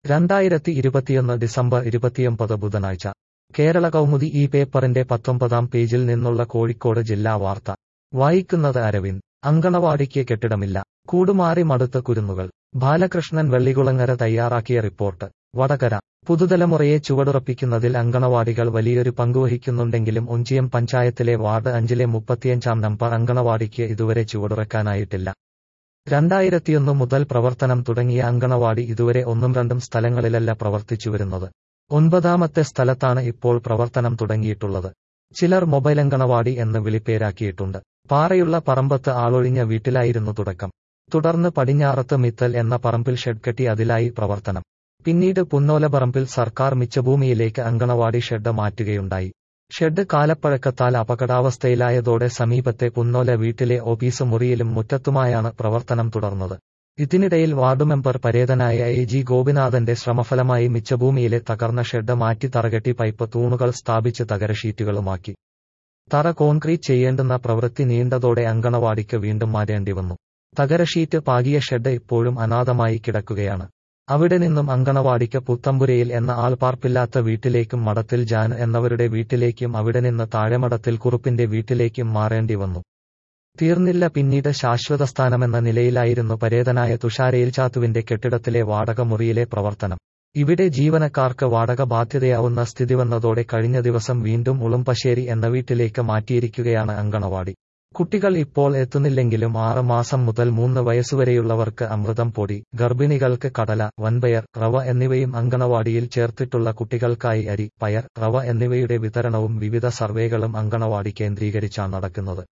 രണ്ടായിരത്തി ഇരുപത്തിയൊന്ന് ഡിസംബർ ഇരുപത്തിയൊമ്പത് ബുധനാഴ്ച കേരള കൗമുദി ഈ പേപ്പറിന്റെ പത്തൊമ്പതാം പേജിൽ നിന്നുള്ള കോഴിക്കോട് ജില്ലാ വാർത്ത വായിക്കുന്നത് അരവിന്ദ് അങ്കണവാടിക്ക് കെട്ടിടമില്ല കൂടുമാറി മടുത്ത കുരുന്നുകൾ ബാലകൃഷ്ണൻ വെള്ളികുളങ്ങര തയ്യാറാക്കിയ റിപ്പോർട്ട് വടകര പുതുതലമുറയെ ചുവടുറപ്പിക്കുന്നതിൽ അങ്കണവാടികൾ വലിയൊരു പങ്കുവഹിക്കുന്നുണ്ടെങ്കിലും ഒഞ്ചിയം പഞ്ചായത്തിലെ വാർഡ് അഞ്ചിലെ മുപ്പത്തിയഞ്ചാം നമ്പർ അങ്കണവാടിക്ക് ഇതുവരെ ചുവടുറക്കാനായിട്ടില്ല രണ്ടായിരത്തിയൊന്ന് മുതൽ പ്രവർത്തനം തുടങ്ങിയ അങ്കണവാടി ഇതുവരെ ഒന്നും രണ്ടും സ്ഥലങ്ങളിലല്ല പ്രവർത്തിച്ചുവരുന്നത് ഒൻപതാമത്തെ സ്ഥലത്താണ് ഇപ്പോൾ പ്രവർത്തനം തുടങ്ങിയിട്ടുള്ളത് ചിലർ മൊബൈൽ അങ്കണവാടി എന്ന് വിളിപ്പേരാക്കിയിട്ടുണ്ട് പാറയുള്ള പറമ്പത്ത് ആളൊഴിഞ്ഞ വീട്ടിലായിരുന്നു തുടക്കം തുടർന്ന് പടിഞ്ഞാറത്ത് മിത്തൽ എന്ന പറമ്പിൽ ഷെഡ് കെട്ടി അതിലായി പ്രവർത്തനം പിന്നീട് പുന്നോലപറമ്പിൽ സർക്കാർ മിച്ചഭൂമിയിലേക്ക് അങ്കണവാടി ഷെഡ് മാറ്റുകയുണ്ടായി ഷെഡ് കാലപ്പഴക്കത്താൽ അപകടാവസ്ഥയിലായതോടെ സമീപത്തെ പുന്നോല വീട്ടിലെ ഓഫീസ് മുറിയിലും മുറ്റത്തുമായാണ് പ്രവർത്തനം തുടർന്നത് ഇതിനിടയിൽ വാർഡ് മെമ്പർ പരേതനായ എ ജി ഗോപിനാഥന്റെ ശ്രമഫലമായി മിച്ചഭൂമിയിലെ തകർന്ന ഷെഡ് മാറ്റി തറകെട്ടി പൈപ്പ് തൂണുകൾ സ്ഥാപിച്ച് തകരഷീറ്റുകളുമാക്കി തറ കോൺക്രീറ്റ് ചെയ്യേണ്ടുന്ന പ്രവൃത്തി നീണ്ടതോടെ അങ്കണവാടിക്ക് വീണ്ടും മാറ്റേണ്ടി വന്നു തകരഷീറ്റ് പാകിയ ഷെഡ് ഇപ്പോഴും അനാഥമായി കിടക്കുകയാണ് അവിടെ നിന്നും അങ്കണവാടിക്ക് പുത്തമ്പുരയിൽ എന്ന ആൾപ്പാർപ്പില്ലാത്ത വീട്ടിലേക്കും മഠത്തിൽ ജാൻ എന്നവരുടെ വീട്ടിലേക്കും അവിടെ നിന്ന് താഴെമഠത്തിൽ കുറുപ്പിന്റെ വീട്ടിലേക്കും മാറേണ്ടി വന്നു തീർന്നില്ല പിന്നീട് ശാശ്വത സ്ഥാനമെന്ന നിലയിലായിരുന്നു പരേതനായ തുഷാരയിൽ ചാത്തുവിന്റെ കെട്ടിടത്തിലെ വാടക മുറിയിലെ പ്രവർത്തനം ഇവിടെ ജീവനക്കാർക്ക് വാടക ബാധ്യതയാവുന്ന സ്ഥിതി വന്നതോടെ കഴിഞ്ഞ ദിവസം വീണ്ടും ഉളുമ്പശ്ശേരി എന്ന വീട്ടിലേക്ക് മാറ്റിയിരിക്കുകയാണ് അങ്കണവാടി കുട്ടികൾ ഇപ്പോൾ എത്തുന്നില്ലെങ്കിലും ആറ് മാസം മുതൽ മൂന്ന് വയസ്സുവരെയുള്ളവർക്ക് അമൃതം പൊടി ഗർഭിണികൾക്ക് കടല വൻപയർ റവ എന്നിവയും അങ്കണവാടിയിൽ ചേർത്തിട്ടുള്ള കുട്ടികൾക്കായി അരി പയർ റവ എന്നിവയുടെ വിതരണവും വിവിധ സർവേകളും അങ്കണവാടി കേന്ദ്രീകരിച്ചാണ് നടക്കുന്നത്